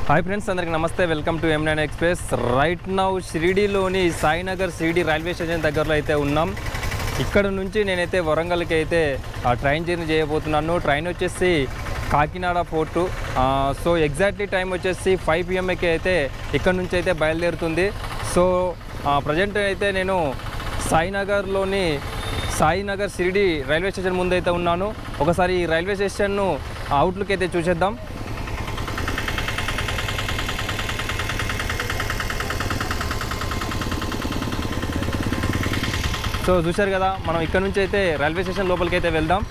hi friends అందరికి నమస్తే welcome to M nine express right now షిరిడీలోని సాయినగర్ షిరిడి రైల్వే స్టేషన్ దగ్గరలో అయితే ఉన్నాం ఇక్కడ నుంచి నేనైతే వరంగల్కి అయితే ఆ, ట్రైన్ జర్నీ చేయబోతున్నాను ట్రైన్ వచ్చేసి కాకినాడ పోర్టు ఆ, సో ఎగ్జాక్ట్లీ టైం వచ్చేసి ఫైవ్ పిఎంకి అయితే ఇక్కడ నుంచి అయితే బయలుదేరుతుంది సో ప్రజెంట్ అయితే నేను సాయినగర్లోని సాయినగర్ షిరిడి రైల్వే స్టేషన్ ముందు అయితే ఉన్నాను ఒకసారి ఈ రైల్వే స్టేషన్ను అవుట్లుక్ అయితే చూసేద్దాం సో చూశారు కదా మనం ఇక్కడ నుంచి అయితే రైల్వే స్టేషన్ లోపలికి అయితే వెళ్దాం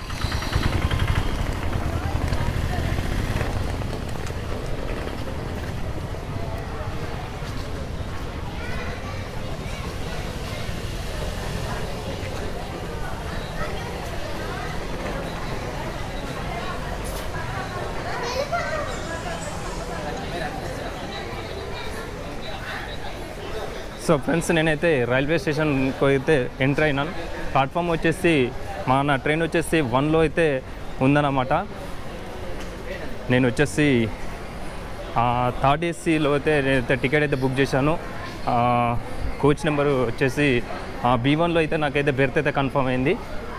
సో ఫ్రెండ్స్ నేనైతే రైల్వే స్టేషన్కి అయితే ఎంటర్ అయినాను ప్లాట్ఫామ్ వచ్చేసి మన ట్రైన్ వచ్చేసి వన్లో అయితే ఉందన్నమాట నేను వచ్చేసి థర్డ్ ఏసీలో అయితే నేనైతే టికెట్ అయితే బుక్ చేశాను ఆ, కోచ్ నెంబర్ వచ్చేసి బీ వన్లో అయితే నాకైతే బెర్త్ అయితే కన్ఫర్మ్ అయింది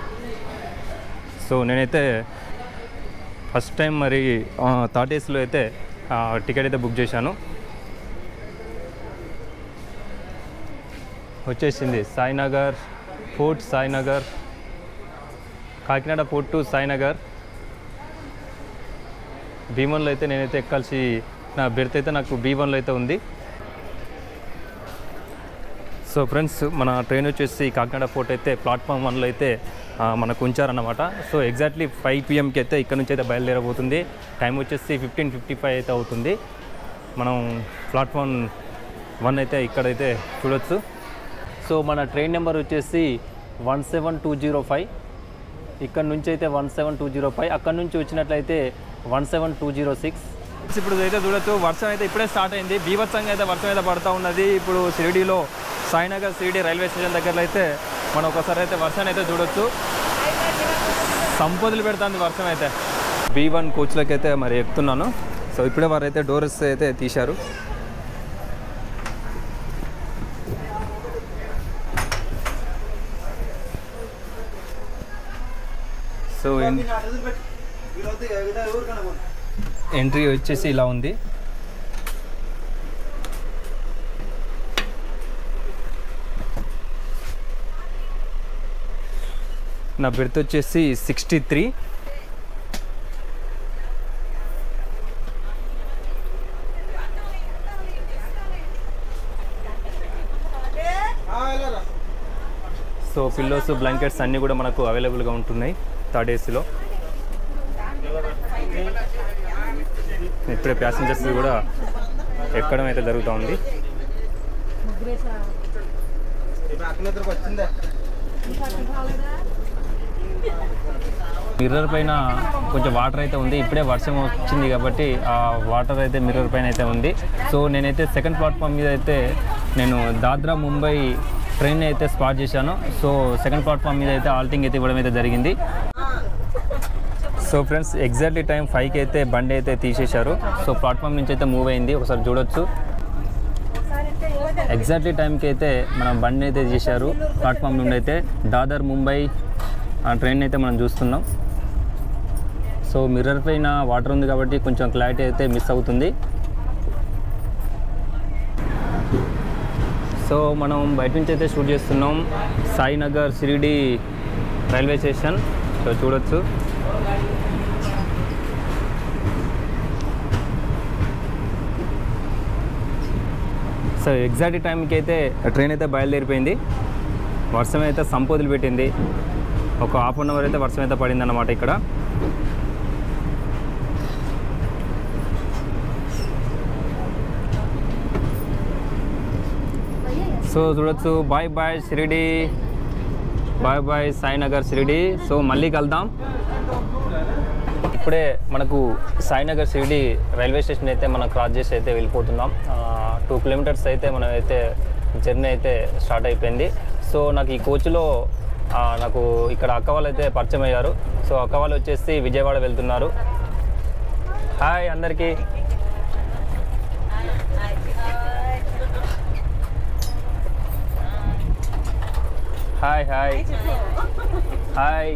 సో నేనైతే ఫస్ట్ టైం మరి థర్డ్ ఏసీలో అయితే ఆ, టికెట్ అయితే బుక్ చేశాను వచ్చేసింది Sainagar port Sainagar Kakinada port to Sainagar B వన్లో అయితే నేనైతే ఎక్కాల్సి నా బెర్త్ అయితే నాకు బీ వన్లో అయితే ఉంది సో ఫ్రెండ్స్ మన ట్రైన్ వచ్చేసి కాకినాడ ఫోర్ట్ అయితే ప్లాట్ఫామ్ వన్లో అయితే ఆ, మనకు ఉంచారన్నమాట సో ఎగ్జాక్ట్లీ ఫైవ్ పిఎంకి అయితే ఇక్కడ నుంచి అయితే బయలుదేరబోతుంది టైం వచ్చేసి ఫిఫ్టీన్ ఫిఫ్టీ ఫైవ్ అయితే అవుతుంది మనం ప్లాట్ఫామ్ వన్ అయితే ఇక్కడైతే చూడొచ్చు సో మన ట్రైన్ నెంబర్ వచ్చేసి one seven two zero five ఇక్కడ నుంచి అయితే one seven two zero five అక్కడ నుంచి వచ్చినట్లయితే one seven two zero six ఇప్పుడు అయితే చూడొచ్చు వర్షం అయితే ఇప్పుడే స్టార్ట్ అయింది బీభత్సంగా అయితే వర్షం అయితే పడుతూ ఉన్నది ఇప్పుడు షిరిడీలో సాయినగర్ షిరిడి రైల్వే స్టేషన్ దగ్గరలో అయితే మనం ఒకసారి అయితే వర్షాన్ని అయితే చూడొచ్చు సంపదలు పెడుతుంది వర్షం అయితే బీ వన్ కోచ్లోకి అయితే మరి ఎక్కుతున్నాను సో ఇప్పుడే వారు అయితే డోర్స్ అయితే తీశారు సో ఎన్- ఎంట్రీ వచ్చేసి ఇలా ఉంది నా బెర్త్ వచ్చేసి sixty three so pillows blankets అన్నీ కూడా మనకు అవైలబుల్గా ఉంటున్నాయి థర్డ్ ఏసీలో ఇప్పుడే ప్యాసింజర్స్ కూడా ఎక్కడం అయితే జరుగుతూ ఉంది మిర్రర్ పైన కొంచెం వాటర్ అయితే ఉంది ఇప్పుడే వర్షం వచ్చింది కాబట్టి ఆ వాటర్ అయితే మిర్రర్ పైన అయితే ఉంది సో నేనైతే సెకండ్ ప్లాట్ఫామ్ మీద అయితే నేను దాద్రా ముంబై ట్రైన్ అయితే స్పాట్ చేశాను సో సెకండ్ ప్లాట్ఫామ్ మీద అయితే ఆల్టింగ్ అయితే ఇవ్వడం అయితే జరిగింది సో ఫ్రెండ్స్ ఎగ్జాక్ట్లీ టైం ఫైవ్కి అయితే బండి అయితే తీసేశారు సో ప్లాట్ఫామ్ నుంచి అయితే మూవ్ అయింది ఒకసారి చూడొచ్చు ఎగ్జాక్ట్లీ టైంకి అయితే మనం బండి అయితే తీశారు ప్లాట్ఫామ్ నుండి అయితే దాదర్ ముంబై ఆ ట్రైన్ అయితే మనం చూస్తున్నాం సో మిర్రర్ పైన వాటర్ ఉంది కాబట్టి కొంచెం క్లారిటీ అయితే మిస్ అవుతుంది సో మనం బయట నుంచి అయితే షూట్ చేస్తున్నాం Sainagar Shirdi railway station so చూడొచ్చు సో ఎగ్జాక్ట్ టైంకి అయితే ట్రైన్ అయితే బయలుదేరిపోయింది వర్షం అయితే సంపోదులు పెట్టింది ఒక హాఫ్ అన్ అవర్ అయితే వర్షం అయితే పడింది అన్నమాట ఇక్కడ సో చూడొచ్చు bye bye Shirdi bye bye Sainagar Shirdi so మళ్ళీ కలుద్దాం ఇప్పుడే మనకు సాయినగర్ షిరిడి రైల్వే స్టేషన్ అయితే మనం క్రాస్ చేసి అయితే వెళ్ళిపోతున్నాం టూ కిలోమీటర్స్ అయితే మనం అయితే జర్నీ అయితే స్టార్ట్ అయిపోయింది సో నాకు ఈ కోచ్లో ఆ, నాకు ఇక్కడ అక్క వాళ్ళు అయితే పరిచయం అయ్యారు సో అక్క వాళ్ళు వచ్చేసి విజయవాడ వెళ్తున్నారు హాయ్ అందరికీ హాయ్ హాయ్ హాయ్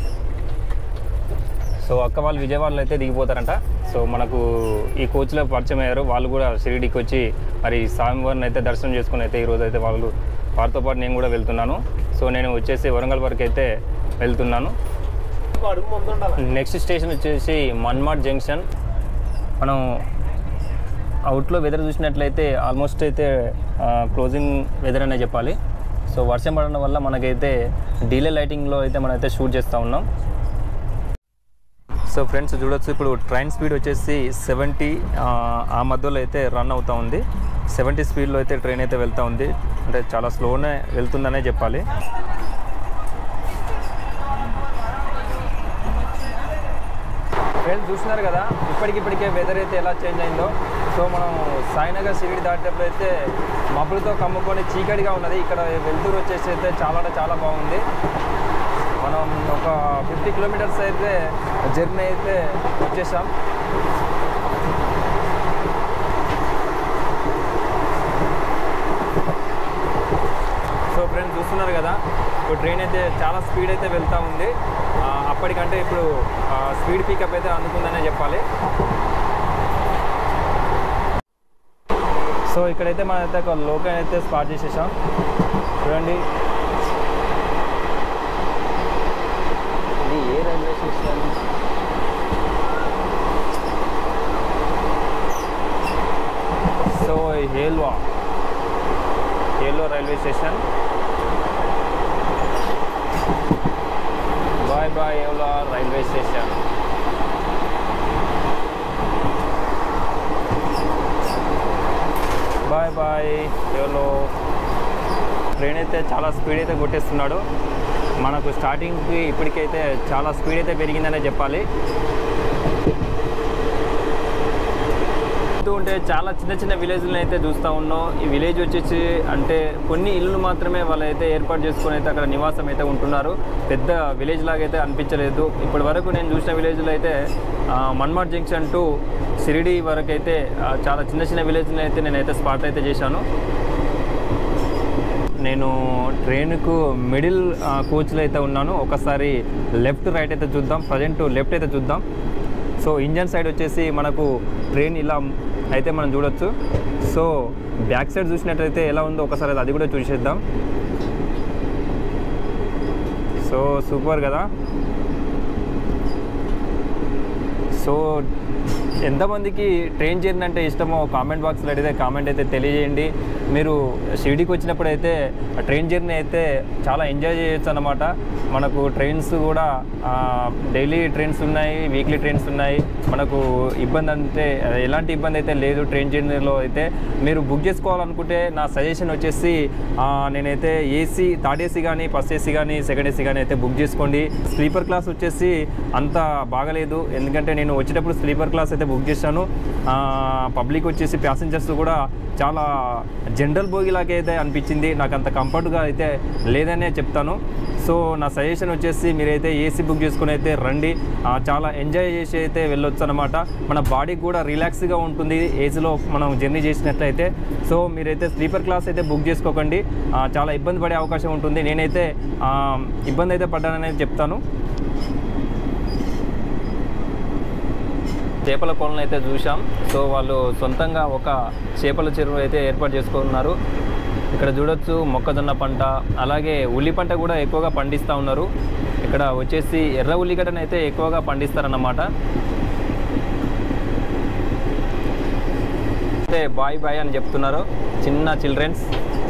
సో అక్క వాళ్ళు విజయవాడలో అయితే దిగిపోతారంట సో మనకు ఈ కోచ్లో పరిచయం అయ్యారు వాళ్ళు కూడా షిరిడీకి వచ్చి మరి స్వామివారిని అయితే దర్శనం చేసుకుని అయితే ఈరోజు అయితే వాళ్ళు వారితో పాటు నేను కూడా వెళ్తున్నాను సో నేను వచ్చేసి వరంగల్ వరకు అయితే వెళ్తున్నాను నెక్స్ట్ స్టేషన్ వచ్చేసి మన్మాడ్ జంక్షన్ మనం అవుట్లో వెదర్ చూసినట్లయితే ఆల్మోస్ట్ అయితే క్లోజింగ్ వెదర్ అనే చెప్పాలి సో వర్షం పడడం వల్ల మనకైతే డీలే లైటింగ్లో అయితే మనమైతే షూట్ చేస్తూ ఉన్నాం సో ఫ్రెండ్స్ చూడొచ్చు ఇప్పుడు ట్రైన్ స్పీడ్ వచ్చేసి సెవెంటీ ఆ మధ్యలో అయితే రన్ అవుతూ ఉంది సెవెంటీ స్పీడ్లో అయితే ట్రైన్ అయితే వెళ్తూ ఉంది అంటే చాలా స్లోనే వెళ్తుందనే చెప్పాలి ఫ్రెండ్స్ చూస్తున్నారు కదా ఇప్పటికిప్పటికే వెదర్ అయితే ఎలా చేంజ్ అయిందో సో మనం సాయినగర్ సిరిడి దాటేటప్పుడు అయితే మబ్బులతో కమ్ముకొని చీకటిగా ఉన్నది ఇక్కడ వెళ్తూరు వచ్చేసి అయితే చాలా అంటే చాలా బాగుంది మనం ఒక ఫిఫ్టీ కిలోమీటర్స్ అయితే జర్నీ అయితే వచ్చేసాం సో ఫ్రెండ్స్ చూస్తున్నారు కదా ఇప్పుడు ట్రైన్ అయితే చాలా స్పీడ్ అయితే వెళ్తూ ఉంది ఆ, అప్పటికంటే ఇప్పుడు స్పీడ్ పికప్ అయితే అందుకుందనే చెప్పాలి సో ఇక్కడైతే మనమైతే ఒక లోకల్ అయితే స్పాట్ చేసేసాం చూడండి ఇది ఏ రైల్వే స్టేషన్ సో హేల్వా హేల్వా రైల్వే స్టేషన్ బాయ్ బాయ్ హేల్వా రైల్వే స్టేషన్ బాయ్ బాయ్ హేలో ట్రైన్ అయితే చాలా స్పీడ్ అయితే కొట్టేస్తున్నాడు మనకు స్టార్టింగ్కి ఇప్పటికైతే చాలా స్పీడ్ అయితే పెరిగిందనే చెప్పాలి చూస్తూ ఉంటే చాలా చిన్న చిన్న విలేజ్లను అయితే చూస్తూ ఉన్నాం ఈ విలేజ్ వచ్చేసి అంటే కొన్ని ఇల్లు మాత్రమే వాళ్ళు అయితే ఏర్పాటు చేసుకొని అయితే అక్కడ నివాసం అయితే ఉంటున్నారు పెద్ద విలేజ్ లాగా అయితే అనిపించలేదు ఇప్పటి వరకు నేను చూసిన విలేజ్లో అయితే ఆ, మన్మాడ్ జంక్షన్ టు షిరిడి వరకు అయితే ఆ, చాలా చిన్న చిన్న విలేజ్ని అయితే నేనైతే స్పాట్ అయితే చేశాను నేను ట్రైన్కు మిడిల్ కోచ్లో అయితే ఉన్నాను ఒకసారి లెఫ్ట్ రైట్ అయితే చూద్దాం ప్రజెంట్ లెఫ్ట్ అయితే చూద్దాం సో ఇంజన్ సైడ్ వచ్చేసి మనకు ట్రైన్ ఇలా అయితే మనం చూడొచ్చు సో బ్యాక్ సైడ్ చూసినట్టయితే ఎలా ఉందో ఒకసారి అది కూడా చూసేద్దాం సో సూపర్ కదా సో ఎంతమందికి ట్రైన్ జర్నీ అంటే ఇష్టమో కామెంట్ బాక్స్లో అడిగితే కామెంట్ అయితే తెలియజేయండి మీరు షిరిడీకి వచ్చినప్పుడు అయితే ఆ ట్రైన్ జర్నీ అయితే చాలా ఎంజాయ్ చేయొచ్చు అన్నమాట మనకు ట్రైన్స్ కూడా డైలీ ట్రైన్స్ ఉన్నాయి వీక్లీ ట్రైన్స్ ఉన్నాయి మనకు ఇబ్బంది అంటే ఎలాంటి ఇబ్బంది అయితే లేదు ట్రైన్ జర్నీలో అయితే మీరు బుక్ చేసుకోవాలనుకుంటే నా సజెషన్ వచ్చేసి ఆ, నేనైతే ఏసీ థర్డ్ ఏసీ కానీ ఫస్ట్ ఏసీ కానీ సెకండ్ ఏసీ కానీ అయితే బుక్ చేసుకోండి స్లీపర్ క్లాస్ వచ్చేసి అంత బాగలేదు ఎందుకంటే నేను వచ్చేటప్పుడు స్లీపర్ క్లాస్ అయితే బుక్ చేశాను పబ్లిక్ వచ్చేసి ప్యాసింజర్స్ కూడా చాలా జనరల్ బోగిలాగా అయితే అనిపించింది నాకు అంత కంఫర్ట్గా అయితే లేదనే చెప్తాను సో నా సజెషన్ వచ్చేసి మీరైతే ఏసీ బుక్ చేసుకుని అయితే రండి ఆ, చాలా ఎంజాయ్ చేసి అయితే వెళ్ళొచ్చు అనమాట మన బాడీకి కూడా రిలాక్స్గా ఉంటుంది ఏసీలో మనం జర్నీ చేసినట్లయితే సో మీరైతే స్లీపర్ క్లాస్ అయితే బుక్ చేసుకోకండి ఆ, చాలా ఇబ్బంది పడే అవకాశం ఉంటుంది నేనైతే ఆ, ఇబ్బంది అయితే పడ్డానని చెప్తాను చేపల కొలను అయితే చూసాం సో వాళ్ళు సొంతంగా ఒక చేపల చెరువు అయితే ఏర్పాటు చేసుకున్నారు ఇక్కడ చూడొచ్చు మొక్కజొన్న పంట అలాగే ఉల్లి పంట కూడా ఎక్కువగా పండిస్తూ ఉన్నారు ఇక్కడ వచ్చేసి ఎర్ర ఉల్లిగడ్డను అయితే ఎక్కువగా పండిస్తారన్నమాట అయితే బాయ్ బాయ్ అని చెప్తున్నారు చిన్న చిల్డ్రన్స్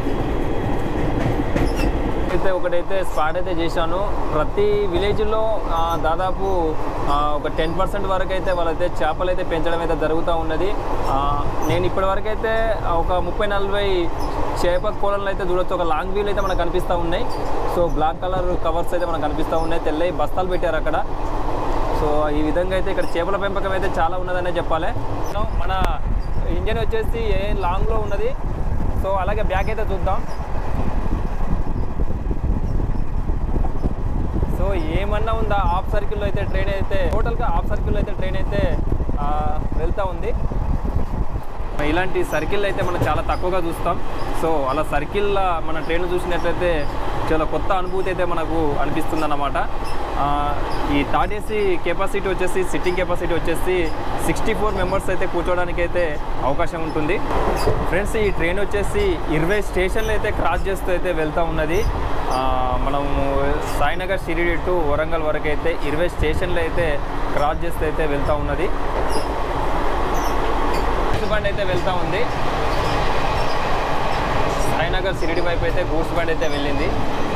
అయితే ఒకటైతే స్పాట్ అయితే చేశాను ప్రతి విలేజ్లో ఆ, దాదాపు ఆ, ఒక టెన్ పర్సెంట్ వరకు అయితే వాళ్ళైతే చేపలు అయితే పెంచడం అయితే జరుగుతూ ఉన్నది ఆ, నేను ఇప్పటి వరకు అయితే ఒక ముప్పై నలభై చేప కూరలను అయితే చూడొచ్చు ఒక లాంగ్ వీల్ అయితే మనకు కనిపిస్తూ ఉన్నాయి సో బ్లాక్ కలర్ కవర్స్ అయితే మనకు కనిపిస్తూ ఉన్నాయి తెల్లవి బస్తాలు పెట్టారు అక్కడ సో ఈ విధంగా అయితే ఇక్కడ చేపల పెంపకం అయితే చాలా ఉన్నదనే చెప్పాలి సో మన ఇంజన్ వచ్చేసి ఏ లాంగ్లో ఉన్నది సో అలాగే బ్యాక్ అయితే చూద్దాం సో ఏమన్నా ఉందా హాఫ్ సర్కిల్లో అయితే ట్రైన్ అయితే టోటల్గా హాఫ్ సర్కిల్లో అయితే ట్రైన్ అయితే ఆ, వెళ్తూ ఉంది ఇలాంటి సర్కిల్ అయితే మనం చాలా తక్కువగా చూస్తాం సో అలా సర్కిల్ మన ట్రైన్ చూసినట్లయితే చాలా కొత్త అనుభూతి అయితే మనకు అనిపిస్తుంది అన్నమాట ఈ థర్డ్ ఏసీ కెపాసిటీ వచ్చేసి సిట్టింగ్ కెపాసిటీ వచ్చేసి సిక్స్టీ ఫోర్ మెంబర్స్ అయితే కూర్చోవడానికి అయితే అవకాశం ఉంటుంది ఫ్రెండ్స్ ఈ ట్రైన్ వచ్చేసి ఇరవై స్టేషన్లు అయితే క్రాస్ చేస్తూ అయితే వెళ్తూ ఉన్నది ఆ, మనము సాయినగర్ షిరిడి టు వరంగల్ వరకు అయితే ఇరవై స్టేషన్లు అయితే క్రాస్ చేస్తూ అయితే వెళ్తూ ఉన్నది గూడ్స్ బండి అయితే వెళ్తూ ఉంది సాయినగర్ సిరిడి వైపు అయితే గూడ్స్ బండి అయితే వెళ్ళింది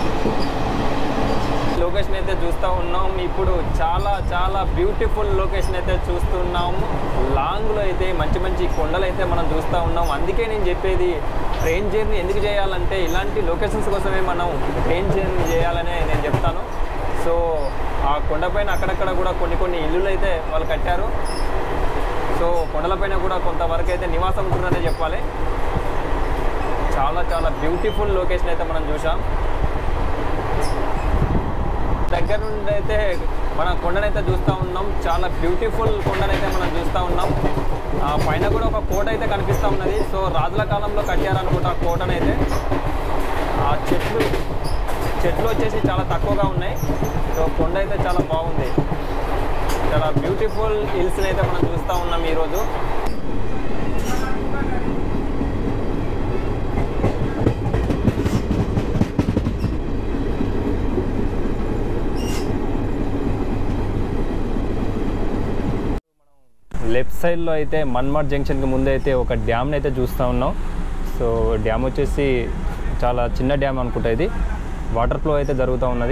లొకేషన్ అయితే చూస్తూ ఉన్నాం ఇప్పుడు చాలా చాలా బ్యూటిఫుల్ లొకేషన్ అయితే చూస్తున్నాము లాంగ్లో అయితే మంచి మంచి కొండలు అయితే మనం చూస్తూ ఉన్నాం అందుకే నేను చెప్పేది ట్రైన్ జర్నీ ఎందుకు చేయాలంటే ఇలాంటి లొకేషన్స్ కోసమే మనం ట్రైన్ జర్నీ చేయాలనే నేను చెప్తాను సో ఆ కొండపైన అక్కడక్కడ కూడా కొన్ని కొన్ని ఇల్లులు అయితే వాళ్ళు కట్టారు సో కొండలపైన కూడా కొంతవరకు అయితే నివాసం ఉంటుందనే చెప్పాలి చాలా చాలా బ్యూటిఫుల్ లొకేషన్ అయితే మనం చూసాం దగ్గర నుండి అయితే మన కొండనైతే చూస్తూ ఉన్నాం చాలా బ్యూటిఫుల్ కొండనైతే మనం చూస్తూ ఉన్నాం ఆ పైన కూడా ఒక కోట అయితే కనిపిస్తూ ఉన్నది సో రాజుల కాలంలో కట్టారనుకుంటా ఆ కోటనైతే ఆ చెట్లు చెట్లు వచ్చేసి చాలా తక్కువగా ఉన్నాయి సో కొండ అయితే చాలా బాగుంది చాలా బ్యూటిఫుల్ హిల్స్ని అయితే మనం చూస్తూ ఉన్నాం ఈరోజు లెఫ్ట్ సైడ్లో అయితే మన్మాడ్ జంక్షన్కి ముందు అయితే ఒక డ్యామ్ని అయితే చూస్తూ ఉన్నాం సో డ్యామ్ వచ్చేసి చాలా చిన్న డ్యామ్ అనుకుంటా ఇది వాటర్ ఫ్లో అయితే జరుగుతూ ఉన్నది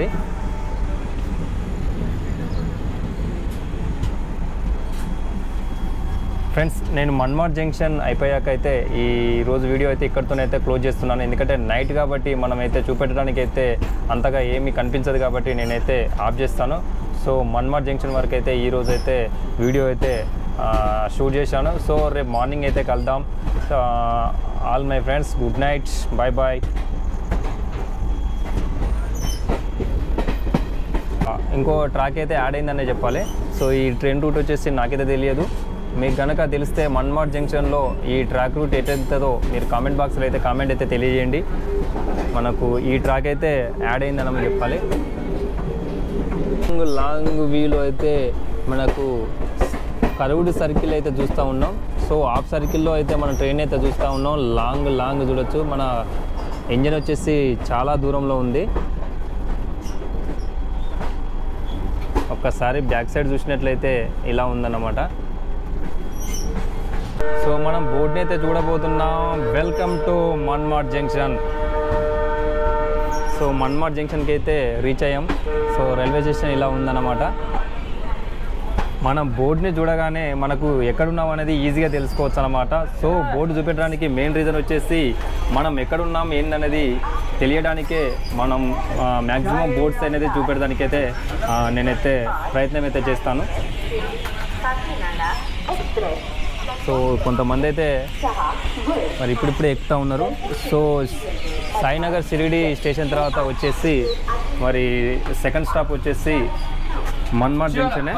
ఫ్రెండ్స్ నేను మన్మాడ్ జంక్షన్ అయిపోయాక అయితే ఈ రోజు వీడియో అయితే ఇక్కడితోనైతే క్లోజ్ చేస్తున్నాను ఎందుకంటే నైట్ కాబట్టి మనం అయితే చూపెట్టడానికి అయితే అంతగా ఏమీ కనిపించదు కాబట్టి నేనైతే ఆఫ్ చేస్తాను సో మన్మాడ్ జంక్షన్ వరకు అయితే ఈ రోజు అయితే వీడియో అయితే షూట్ చేశాను సో రేపు మార్నింగ్ అయితే కలుద్దాం all my friends good night bye bye ఇంకో ట్రాక్ అయితే యాడ్ అయిందనే చెప్పాలి సో ఈ ట్రైన్ రూట్ వచ్చేసి నాకైతే తెలియదు మీకు కనుక తెలిస్తే మన్మాడ్ జంక్షన్లో ఈ ట్రాక్ రూట్ ఎటెళ్తుందో మీరు కామెంట్ బాక్స్లో అయితే కామెంట్ అయితే తెలియజేయండి మనకు ఈ ట్రాక్ అయితే యాడ్ అయిందని మనం చెప్పాలి లాంగ్ లాంగ్ వ్యూలో అయితే మనకు కరువుడు సర్కిల్ అయితే చూస్తూ ఉన్నాం సో హాఫ్ సర్కిల్లో అయితే మన ట్రైన్ అయితే చూస్తూ ఉన్నాం లాంగ్ లాంగ్ చూడొచ్చు మన ఇంజన్ వచ్చేసి చాలా దూరంలో ఉంది ఒక్కసారి బ్యాక్ సైడ్ చూసినట్లయితే ఇలా ఉందన్నమాట సో మనం బోర్డుని అయితే చూడబోతున్నాం welcome to Manmad junction so Manmad జంక్షన్కి అయితే రీచ్ అయ్యాం సో రైల్వే స్టేషన్ ఇలా ఉందన్నమాట మనం బోర్డుని చూడగానే మనకు ఎక్కడున్నాం అనేది ఈజీగా తెలుసుకోవచ్చు అనమాట సో బోర్డు చూపెట్టడానికి మెయిన్ రీజన్ వచ్చేసి మనం ఎక్కడున్నాం ఏందనేది తెలియడానికే మనం మ్యాక్సిమం బోర్డ్స్ అనేది చూపెట్టడానికైతే ఆ, నేనైతే ప్రయత్నం అయితే చేస్తాను సో కొంతమంది అయితే మరి ఇప్పుడిప్పుడే ఎక్కుతా ఉన్నారు సో సాయినగర్ సిరిడి స్టేషన్ తర్వాత వచ్చేసి మరి సెకండ్ స్టాప్ వచ్చేసి మన్మాడ్ జంక్షన్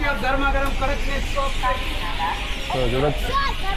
సో చూడొచ్చు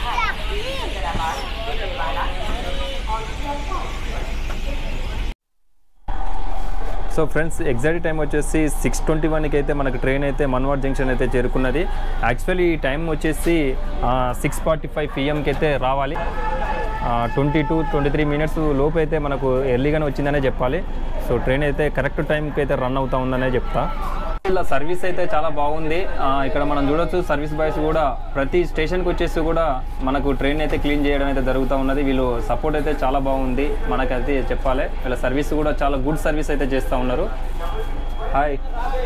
సో ఫ్రెండ్స్ ఎగ్జాక్ట్ టైం వచ్చేసి సిక్స్ ట్వంటీ వన్కి అయితే మనకు ట్రైన్ అయితే మన్వాడ్ జంక్షన్ అయితే చేరుకున్నది యాక్చువల్లీ ఈ టైం వచ్చేసి సిక్స్ ఫార్టీ ఫైవ్ పిఎంకి అయితే రావాలి twenty two twenty three minutes లోపు అయితే మనకు ఎర్లీగానే వచ్చిందనే చెప్పాలి సో ట్రైన్ అయితే కరెక్ట్ టైంకి అయితే రన్ అవుతా ఉందనే చెప్తా ఇలా సర్వీస్ అయితే చాలా బాగుంది ఆ, ఇక్కడ మనం చూడొచ్చు సర్వీస్ బాయ్స్ కూడా ప్రతి స్టేషన్కి వచ్చేసి కూడా మనకు ట్రైన్ అయితే క్లీన్ చేయడం అయితే జరుగుతూ ఉన్నది వీళ్ళు సపోర్ట్ అయితే చాలా బాగుంది మనకైతే చెప్పాలి వీళ్ళ సర్వీస్ కూడా చాలా గుడ్ సర్వీస్ అయితే చేస్తూ ఉన్నారు హాయ్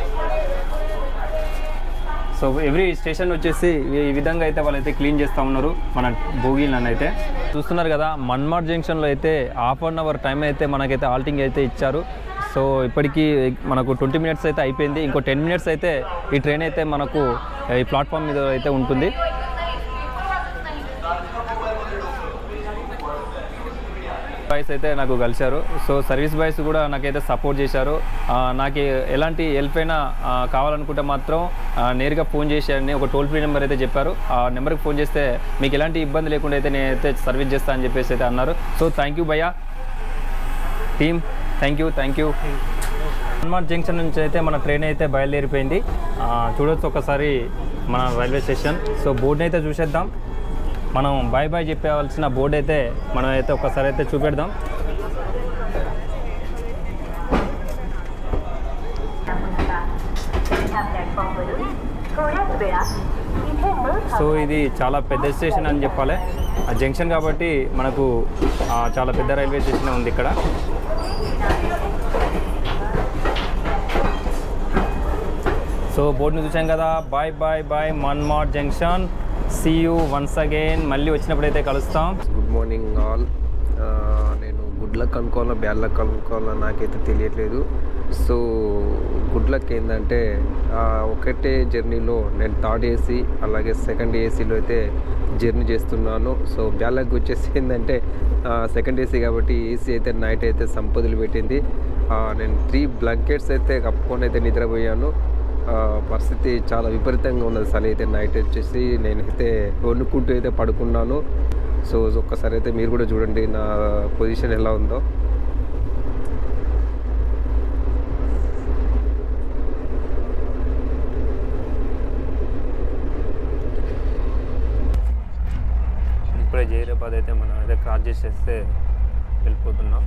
సో ఎవ్రీ స్టేషన్ వచ్చేసి ఈ- ఈ విధంగా అయితే వాళ్ళైతే క్లీన్ చేస్తూ ఉన్నారు మన భోగిలను అయితే చూస్తున్నారు కదా మన్మాడ్ జంక్షన్లో అయితే హాఫ్ అన్ అవర్ టైం అయితే మనకైతే ఆల్టింగ్ అయితే ఇచ్చారు సో ఇప్పటికీ మనకు ట్వంటీ మినిట్స్ అయితే అయిపోయింది ఇంకో టెన్ మినిట్స్ అయితే ఈ ట్రైన్ అయితే మనకు ఈ ప్లాట్ఫామ్ మీద అయితే ఉంటుంది బాయ్స్ అయితే నాకు కలిశారు సో సర్వీస్ బాయ్స్ కూడా నాకైతే సపోర్ట్ చేశారు ఆ, నాకు ఎలాంటి హెల్ప్ అయినా ఆ, కావాలనుకుంటే మాత్రం ఆ, నేరుగా ఫోన్ చేశారని ఒక టోల్ ఫ్రీ నెంబర్ అయితే చెప్పారు ఆ నెంబర్కి ఫోన్ చేస్తే మీకు ఎలాంటి ఇబ్బంది లేకుండా అయితే నేనైతే సర్వీస్ చేస్తా అని చెప్పేసి అయితే అన్నారు సో థ్యాంక్ యూ భయ్యా team thank you thank you Hanuman junction నుంచి అయితే మన ట్రైన్ అయితే బయలుదేరిపోయింది ఆ, చూడొచ్చు ఒకసారి మన రైల్వే స్టేషన్ సో బోర్డుని అయితే చూసేద్దాం మనం బాయ్ బాయ్ చెప్పేవాల్సిన బోర్డు అయితే మనం అయితే ఒకసారి అయితే చూపెడదాం సో ఇది చాలా పెద్ద స్టేషన్ అని చెప్పాలి ఆ జంక్షన్ కాబట్టి మనకు ఆ, చాలా పెద్ద రైల్వే స్టేషన్ ఉంది ఇక్కడ సో బోర్డుని చూసాం కదా bye bye bye Manmad junction see you once again మళ్ళీ వచ్చినప్పుడైతే కలుస్తాం గుడ్ మార్నింగ్ ఆల్ నేను గుడ్ లక్ అనుకోవాలా బ్యాడ్ లక్ అనుకోవాలా నాకైతే తెలియట్లేదు సో గుడ్ లక్ ఏంటంటే ఆ, ఒకటే జర్నీలో నేను థర్డ్ ఏసీ అలాగే సెకండ్ ఏసీలో అయితే జర్నీ చేస్తున్నాను సో బ్యాడ్ లక్ వచ్చేసి ఏంటంటే సెకండ్ ఏసీ కాబట్టి ఏసీ అయితే నైట్ అయితే సంపదలు పెట్టింది ఆ, నేను త్రీ బ్లాంకెట్స్ అయితే కప్పుకొని అయితే నిద్రపోయాను ఆ, పరిస్థితి చాలా విపరీతంగా ఉన్నది చలి అయితే నైట్ వచ్చేసి నేనైతే వణుకుంటూ అయితే పడుకున్నాను సో ఒక్కసారి అయితే మీరు కూడా చూడండి నా పొజిషన్ ఎలా ఉందో ఇప్పుడే జైరాబాద్ అయితే మనం అయితే క్రాస్ చేసేస్తే వెళ్ళిపోతున్నాం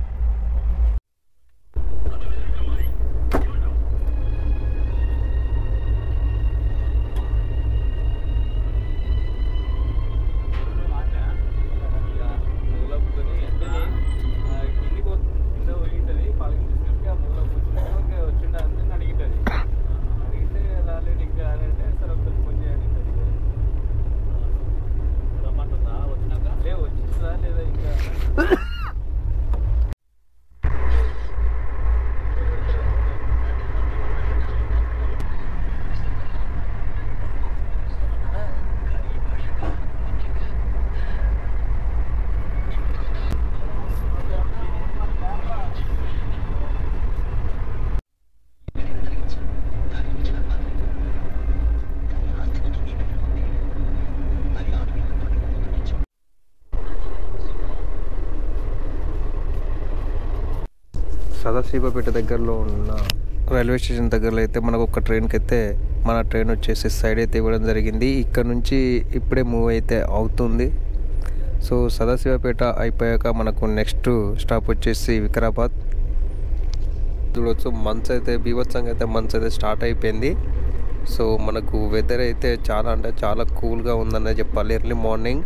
సదాశివపేట దగ్గరలో ఉన్న రైల్వే స్టేషన్ దగ్గరలో అయితే మనకు ఒక ట్రైన్కి అయితే మన ట్రైన్ వచ్చేసి సైడ్ అయితే ఇవ్వడం జరిగింది ఇక్కడ నుంచి ఇప్పుడే మూవ్ అయితే అవుతుంది సో సదాశివపేట అయిపోయాక మనకు నెక్స్ట్ స్టాప్ వచ్చేసి వికారాబాద్ చూడవచ్చు మంత్స్ అయితే బీభత్సంగా అయితే మంత్స్ అయితే స్టార్ట్ అయిపోయింది సో మనకు వెదర్ అయితే చాలా అంటే చాలా కూల్గా ఉందనే చెప్పాలి ఎర్లీ మార్నింగ్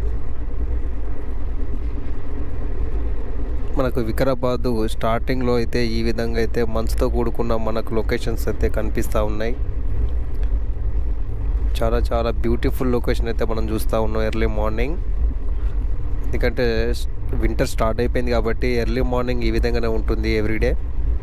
మనకు వికారాబాద్ స్టార్టింగ్లో అయితే ఈ విధంగా అయితే మంచుతో కూడుకున్న మనకు లొకేషన్స్ అయితే కనిపిస్తూ ఉన్నాయి చాలా చాలా బ్యూటిఫుల్ లొకేషన్ అయితే మనం చూస్తూ ఉన్నాం ఎర్లీ మార్నింగ్ ఎందుకంటే వింటర్ స్టార్ట్ అయిపోయింది కాబట్టి ఎర్లీ మార్నింగ్ ఈ విధంగానే ఉంటుంది ఎవ్రీడే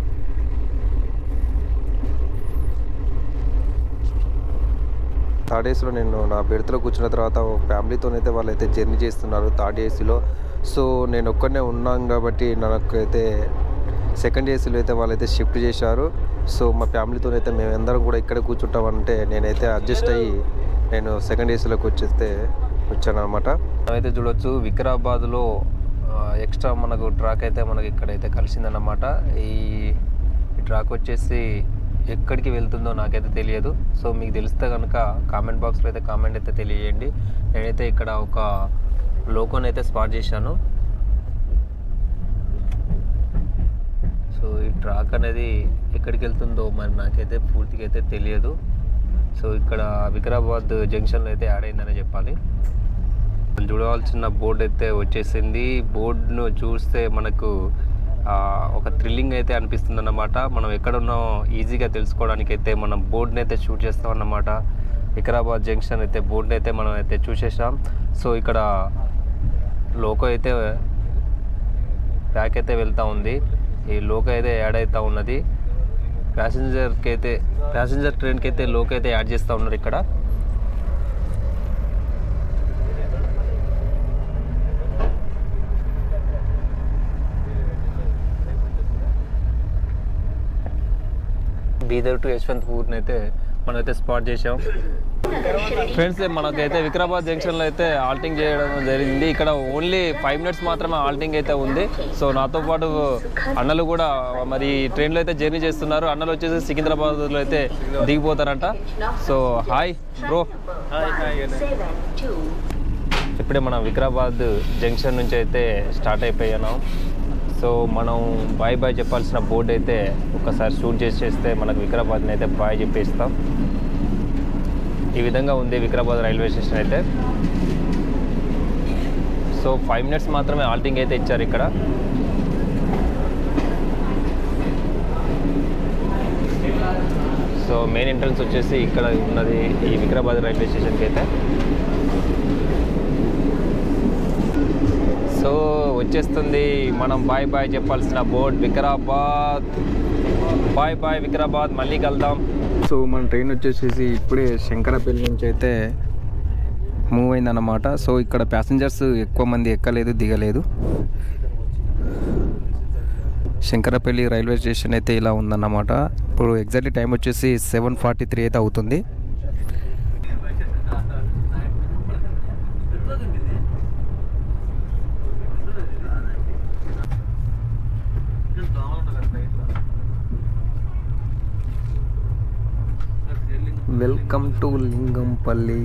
థర్డ్ ఏసీలో నేను నా బెర్త్లో కూర్చున్న తర్వాత ఫ్యామిలీతోనైతే వాళ్ళైతే జర్నీ చేస్తున్నారు థర్డ్ ఏసీలో సో నేను ఒక్కనే ఉన్నాను కాబట్టి నాకైతే సెకండ్ ఏసీలో అయితే వాళ్ళైతే షిఫ్ట్ చేశారు సో మా ఫ్యామిలీతో అయితే మేము అందరం కూడా ఇక్కడ కూర్చుంటామంటే నేనైతే అడ్జస్ట్ అయ్యి నేను సెకండ్ ఏసీలోకి వచ్చేస్తే వచ్చాను అనమాట అయితే చూడొచ్చు వికారాబాద్లో ఎక్స్ట్రా మనకు ట్రాక్ అయితే మనకి ఇక్కడైతే కలిసిందన్నమాట ఈ ఈ ట్రాక్ వచ్చేసి ఎక్కడికి వెళ్తుందో నాకైతే తెలియదు సో మీకు తెలిస్తే కనుక కామెంట్ బాక్స్లో అయితే కామెంట్ అయితే తెలియజేయండి నేనైతే ఇక్కడ ఒక లోకోని అయితే స్పాట్ చేశాను సో ఈ ట్రాక్ అనేది ఎక్కడికి వెళ్తుందో మరి నాకైతే పూర్తిగా అయితే తెలియదు సో ఇక్కడ వికారాబాద్ జంక్షన్లో అయితే యాడ్ అయిందని చెప్పాలి చూడవలసిన బోర్డు అయితే వచ్చేసింది బోర్డును చూస్తే మనకు ఆ, ఒక థ్రిల్లింగ్ అయితే అనిపిస్తుంది అన్నమాట మనం ఎక్కడ ఉన్నామో ఈజీగా తెలుసుకోవడానికి అయితే మనం బోర్డుని అయితే షూట్ చేస్తాం అన్నమాట వికారాబాద్ జంక్షన్ అయితే బోర్డుని అయితే మనం అయితే చూసేసాం సో ఇక్కడ లోకో అయితే బ్యాక్ అయితే వెళ్తూ ఉంది ఈ లోకో అయితే యాడ్ అవుతూ ఉన్నది ప్యాసింజర్కి అయితే ప్యాసింజర్ ట్రైన్కి అయితే లోకో అయితే యాడ్ చేస్తూ ఉన్నారు ఇక్కడ బీదర్ టు యశ్వంత్పూర్ని అయితే మనమైతే స్పాట్ చేసాం ఫ్రెండ్స్ మనకైతే వికారాబాద్ జంక్షన్లో అయితే ఆల్టింగ్ చేయడం జరిగింది ఇక్కడ ఓన్లీ ఫైవ్ మినిట్స్ మాత్రమే ఆల్టింగ్ అయితే ఉంది సో నాతో పాటు అన్నలు కూడా మరి ట్రైన్లో అయితే జర్నీ చేస్తున్నారు అన్నలు వచ్చేసి సికింద్రాబాద్లో అయితే దిగిపోతారంట సో హాయ్ బ్రో ఇప్పుడే మనం వికారాబాద్ జంక్షన్ నుంచి అయితే స్టార్ట్ అయిపోయాను సో మనం బాయ్ బాయ్ చెప్పాల్సిన బోర్డు అయితే ఒకసారి షూట్ చేసి చేస్తే మనకు వికారాబాద్ని అయితే బాయ్ చెప్పేస్తాం ఈ విధంగా ఉంది వికారాబాద్ రైల్వే స్టేషన్ అయితే సో ఫైవ్ మినిట్స్ మాత్రమే ఆల్టింగ్ అయితే ఇచ్చారు ఇక్కడ సో మెయిన్ ఎంట్రన్స్ వచ్చేసి ఇక్కడ ఉన్నది ఈ వికారాబాద్ రైల్వే స్టేషన్కి అయితే సో వచ్చేస్తుంది మనం బాయ్ బాయ్ చెప్పాల్సిన board Vikarabad bye bye Vikarabad మళ్ళీ కలుద్దాం సో మన ట్రైన్ వచ్చేసేసి ఇప్పుడే శంకరపల్లి నుంచి అయితే మూవ్ అయిందన్నమాట సో ఇక్కడ ప్యాసింజర్స్ ఎక్కువ మంది ఎక్కలేదు దిగలేదు శంకరపల్లి రైల్వే స్టేషన్ అయితే ఇలా ఉందన్నమాట ఇప్పుడు ఎగ్జాక్ట్లీ టైం వచ్చేసి సెవెన్ ఫార్టీ త్రీ అయితే అవుతుంది వెల్కమ్ టు లింగంపల్లి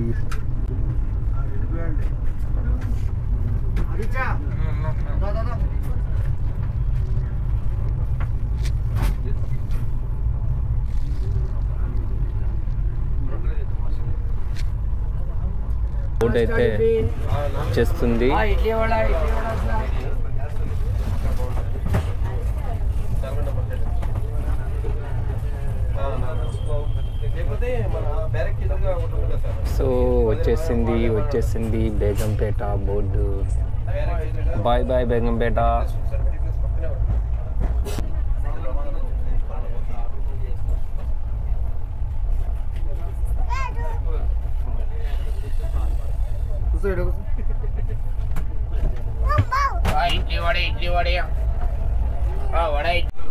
బోర్డు అయితే చేస్తుంది సో వచ్చేసింది వచ్చేసింది Begumpet board bye bye Begumpet idli vada idli vada vada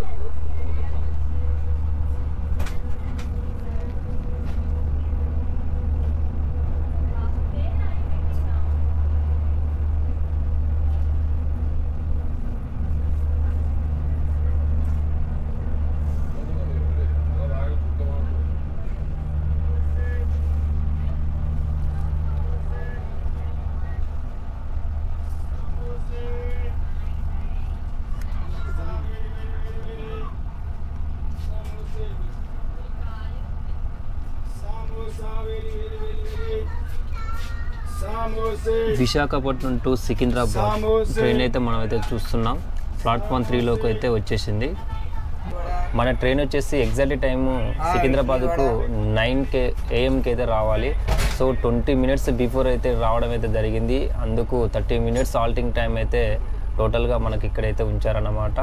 Visakhapatnam to Secunderabad train అయితే మనం అయితే చూస్తున్నాం ప్లాట్ఫామ్ త్రీలోకి అయితే వచ్చేసింది మన ట్రైన్ వచ్చేసి ఎగ్జాక్ట్ టైము సికింద్రాబాద్కు నైన్కే ఏఎంకి అయితే రావాలి సో ట్వంటీ మినిట్స్ బిఫోర్ అయితే రావడం అయితే జరిగింది అందుకు థర్టీ మినిట్స్ ఆల్టింగ్ టైం అయితే టోటల్గా మనకి ఇక్కడైతే ఉంచారన్నమాట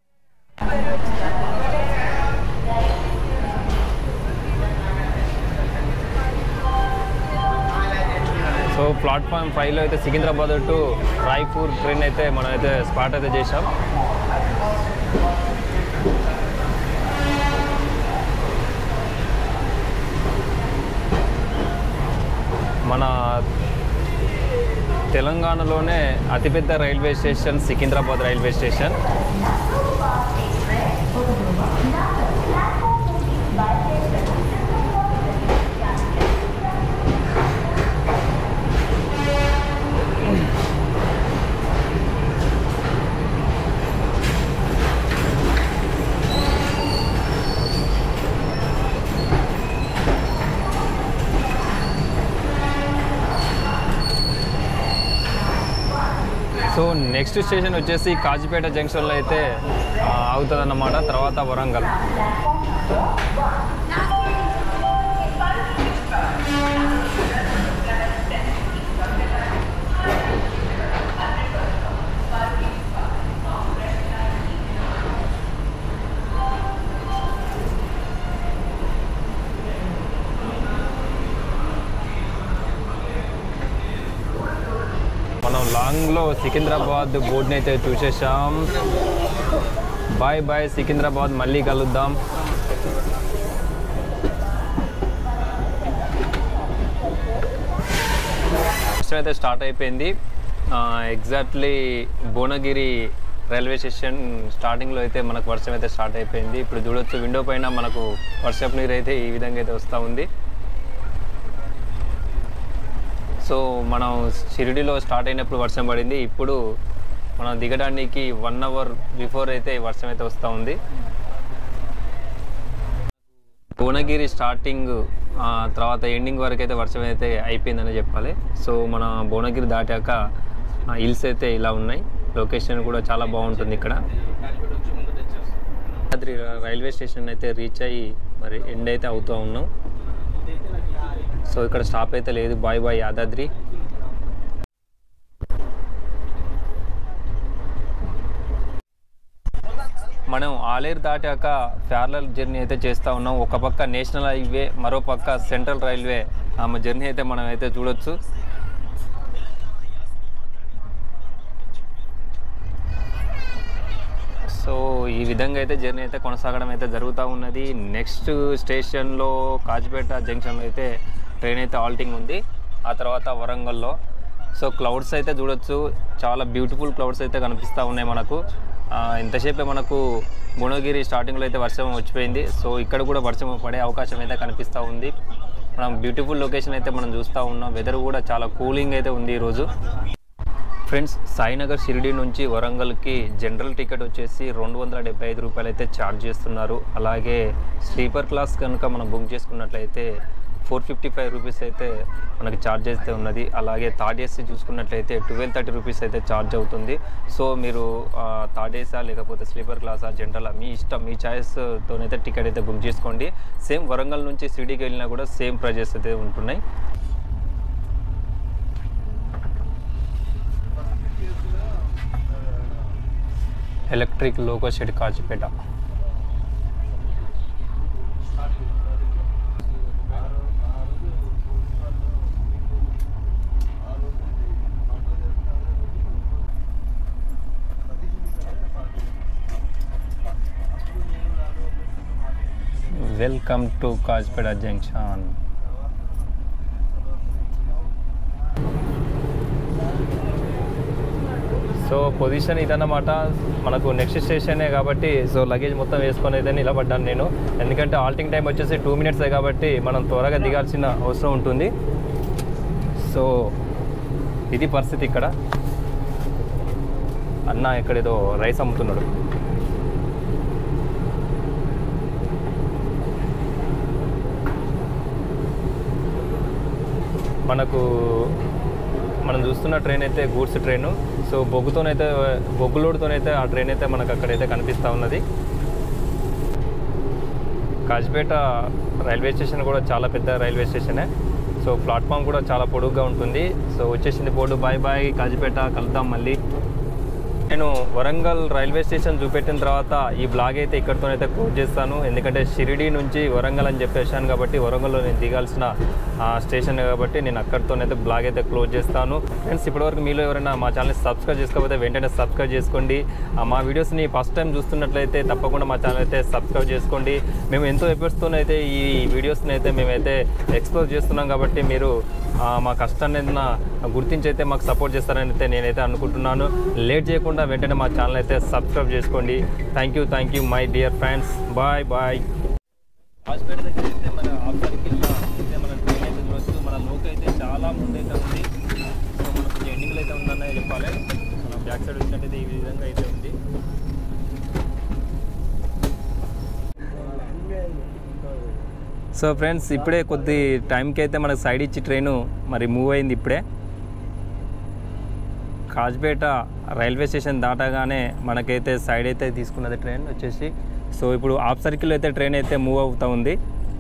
సో ప్లాట్ఫామ్ ఫైవ్లో అయితే సికింద్రాబాద్ టు రాయ్పూర్ ట్రైన్ అయితే మనం అయితే స్పాట్ అయితే చేసాం మన తెలంగాణలోనే అతిపెద్ద railway station Secunderabad railway station so next station వచ్చేసి కాజీపేట జంక్షన్లో అయితే అవుతుంది అన్నమాట తర్వాత వరంగల్ మనం లాంగ్లో సికింద్రాబాద్ బోర్డుని అయితే చూసేసాం బాయ్ బాయ్ సికింద్రాబాద్ మళ్ళీ కలుద్దాం వర్షం అయితే స్టార్ట్ అయిపోయింది ఎగ్జాక్ట్లీ భువనగిరి రైల్వే స్టేషన్ స్టార్టింగ్లో అయితే మనకు వర్షం అయితే స్టార్ట్ అయిపోయింది ఇప్పుడు చూడొచ్చు విండో పైన మనకు వర్షపు నీరు అయితే ఈ విధంగా అయితే వస్తూ ఉంది సో మనం షిరిడిలో స్టార్ట్ అయినప్పుడు వర్షం పడింది ఇప్పుడు మనం దిగడానికి వన్ అవర్ బిఫోర్ అయితే ఈ వర్షం అయితే వస్తూ ఉంది భువనగిరి స్టార్టింగ్ ఆ, తర్వాత ఎండింగ్ వరకు అయితే వర్షం అయితే అయిపోయిందని చెప్పాలి సో మన భువనగిరి దాటాక హిల్స్ అయితే ఇలా ఉన్నాయి లొకేషన్ కూడా చాలా బాగుంటుంది ఇక్కడ యాదాద్రి రైల్వే స్టేషన్ అయితే రీచ్ అయ్యి మరి ఎండ్ అయితే అవుతూ ఉన్నాం సో ఇక్కడ స్టాప్ అయితే లేదు బాయ్ బాయ్ యాదాద్రి మనం ఆలేరు దాటాక ప్యారలల్ జర్నీ అయితే చేస్తూ ఉన్నాం ఒక పక్క నేషనల్ హైవే మరో పక్క సెంట్రల్ రైల్వే ఆమె జర్నీ అయితే మనం అయితే చూడొచ్చు సో ఈ విధంగా అయితే జర్నీ అయితే కొనసాగడం అయితే జరుగుతూ ఉన్నది నెక్స్ట్ స్టేషన్లో కాజిపేట జంక్షన్లో అయితే ట్రైన్ అయితే ఆల్టింగ్ ఉంది ఆ తర్వాత వరంగల్లో సో క్లౌడ్స్ అయితే చూడొచ్చు చాలా బ్యూటిఫుల్ క్లౌడ్స్ అయితే కనిపిస్తూ ఉన్నాయి మనకు ఆ, ఇంతసేపే మనకు భువనగిరి స్టార్టింగ్లో అయితే వర్షం వచ్చిపోయింది సో ఇక్కడ కూడా వర్షం పడే అవకాశం అయితే కనిపిస్తూ ఉంది మనం బ్యూటిఫుల్ లొకేషన్ అయితే మనం చూస్తూ ఉన్నాం వెదర్ కూడా చాలా కూలింగ్ అయితే ఉంది ఈరోజు ఫ్రెండ్స్ సాయినగర్ షిరిడి నుంచి వరంగల్కి జనరల్ టికెట్ వచ్చేసి రెండు వందల డెబ్బై ఐదు రూపాయలు అయితే ఛార్జ్ చేస్తున్నారు అలాగే స్లీపర్ క్లాస్ కనుక మనం బుక్ చేసుకున్నట్లయితే ఫోర్ ఫిఫ్టీ ఫైవ్ రూపీస్ అయితే మనకి ఛార్జ్ చేస్తే ఉన్నది అలాగే థర్డ్ ఏసీ చూసుకున్నట్లయితే ట్వెల్వ్ థర్టీ రూపీస్ అయితే ఛార్జ్ అవుతుంది సో మీరు థర్డ్ ఏసా లేకపోతే స్లీపర్ క్లాసా జనరల్ మీ ఇష్టం మీ ఛాయిస్తోనైతే టికెట్ అయితే బుక్ చేసుకోండి సేమ్ వరంగల్ నుంచి సిటీకి వెళ్ళినా కూడా సేమ్ ప్రైజెస్ అయితే ఉంటున్నాయి electric loco shed Kazipet welcome to Kazipet junction so position ఇదన్నమాట మనకు నెక్స్ట్ స్టేషనే కాబట్టి సో లగేజ్ మొత్తం వేసుకొని అయితే నిలబడ్డాను నేను ఎందుకంటే ఆల్టింగ్ టైం వచ్చేసి టూ మినిట్సే కాబట్టి మనం త్వరగా దిగాల్సిన అవసరం ఉంటుంది సో ఇది పరిస్థితి ఇక్కడ అన్న ఇక్కడ ఏదో రైస్ అమ్ముతున్నాడు మనకు మనం చూస్తున్న ట్రైన్ అయితే గూడ్స్ ట్రైన్ సో బొగ్గుతోనైతే బొగ్గులోడుతోనైతే ఆ ట్రైన్ అయితే మనకు అక్కడైతే కనిపిస్తూ ఉన్నది కాజిపేట రైల్వే స్టేషన్ కూడా చాలా పెద్ద రైల్వే స్టేషనే సో ప్లాట్ఫామ్ కూడా చాలా పొడుగ్గా ఉంటుంది సో వచ్చేసింది బోర్డు బాయ్ బాయ్ కాజిపేట కలుద్దాం మళ్ళీ నేను వరంగల్ రైల్వే స్టేషన్ చూపెట్టిన తర్వాత ఈ బ్లాగ్ అయితే ఇక్కడితోనైతే క్లోజ్ చేస్తాను ఎందుకంటే షిరిడి నుంచి వరంగల్ అని చెప్పేసాను కాబట్టి వరంగల్లో నేను దిగాల్సిన ఆ, స్టేషన్ కాబట్టి నేను అక్కడితోనైతే బ్లాగ్ అయితే క్లోజ్ చేస్తాను ఫ్రెండ్స్ ఇప్పటివరకు మీలో ఎవరైనా మా ఛానల్ని సబ్స్క్రైబ్ చేసుకోకపోతే వెంటనే సబ్స్క్రైబ్ చేసుకోండి ఆ, మా వీడియోస్ని ఫస్ట్ టైం చూస్తున్నట్లయితే తప్పకుండా మా ఛానల్ అయితే సబ్స్క్రైబ్ చేసుకోండి మేము ఎంతో ఎఫర్ట్స్తోనైతే ఈ వీడియోస్ని అయితే మేమైతే ఎక్స్ప్లోర్ చేస్తున్నాం కాబట్టి మీరు ఆ, మా కష్టాన్ని ఏదైనా గుర్తించి అయితే మాకు సపోర్ట్ చేస్తారని అయితే నేనైతే అనుకుంటున్నాను లేట్ చేయకుండా వెంటనే మా ఛానల్ అయితే సబ్స్క్రైబ్ చేసుకోండి thank you thank you my dear friends bye bye hospital దగ్గర అయితే మన హాఫ్ సర్కిల్లో అయితే మన ట్రైన్ అయితే చూడొచ్చు మన లోక్ అయితే చాలా ముందైతే ఉంది సో మన కొంచెం ఎండింగ్లో అయితే ఉందన్నది చెప్పాలి మన బ్యాక్ సైడ్ వచ్చినట్టయితే ఈ విధంగా అయితే ఉంది సో ఫ్రెండ్స్ ఇప్పుడే కొద్ది టైంకి అయితే మనకు సైడ్ ఇచ్చి ట్రైను మరి మూవ్ అయింది ఇప్పుడే కాజ్పేట రైల్వే స్టేషన్ దాటగానే మనకైతే సైడ్ అయితే తీసుకున్నది ట్రైన్ వచ్చేసి సో ఇప్పుడు ఆఫ్ సర్కిల్ అయితే ట్రైన్ అయితే మూవ్ అవుతూ ఉంది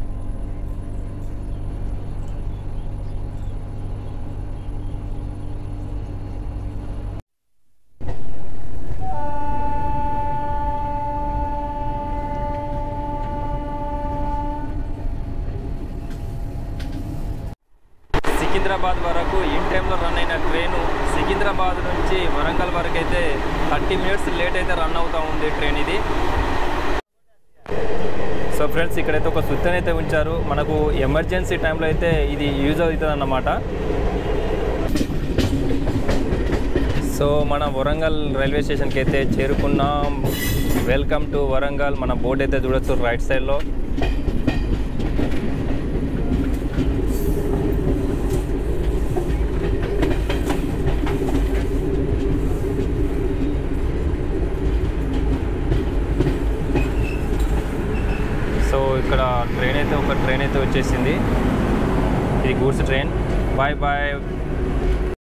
సికింద్రాబాద్ వరకు ఇన్ టైంలో రన్ అయిన ట్రైను సికింద్రాబాద్ నుంచి వరంగల్ వరకు అయితే థర్టీ మినిట్స్ లేట్ అయితే రన్ అవుతూ ఉంది ట్రైన్ ఇది సో ఫ్రెండ్స్ ఇక్కడైతే ఒక సుత్తని అయితే ఉంచారు మనకు ఎమర్జెన్సీ టైంలో అయితే ఇది యూజ్ అవుతుంది అన్నమాట సో మన వరంగల్ రైల్వే స్టేషన్కి అయితే చేరుకున్నాం వెల్కమ్ టు వరంగల్ మన బోర్డు అయితే చూడొచ్చు రైట్ సైడ్లో సో ఇక్కడ ట్రైన్ అయితే ఒక ట్రైన్ అయితే వచ్చేసింది ఇది గూడ్స్ ట్రైన్ బాయ్ బాయ్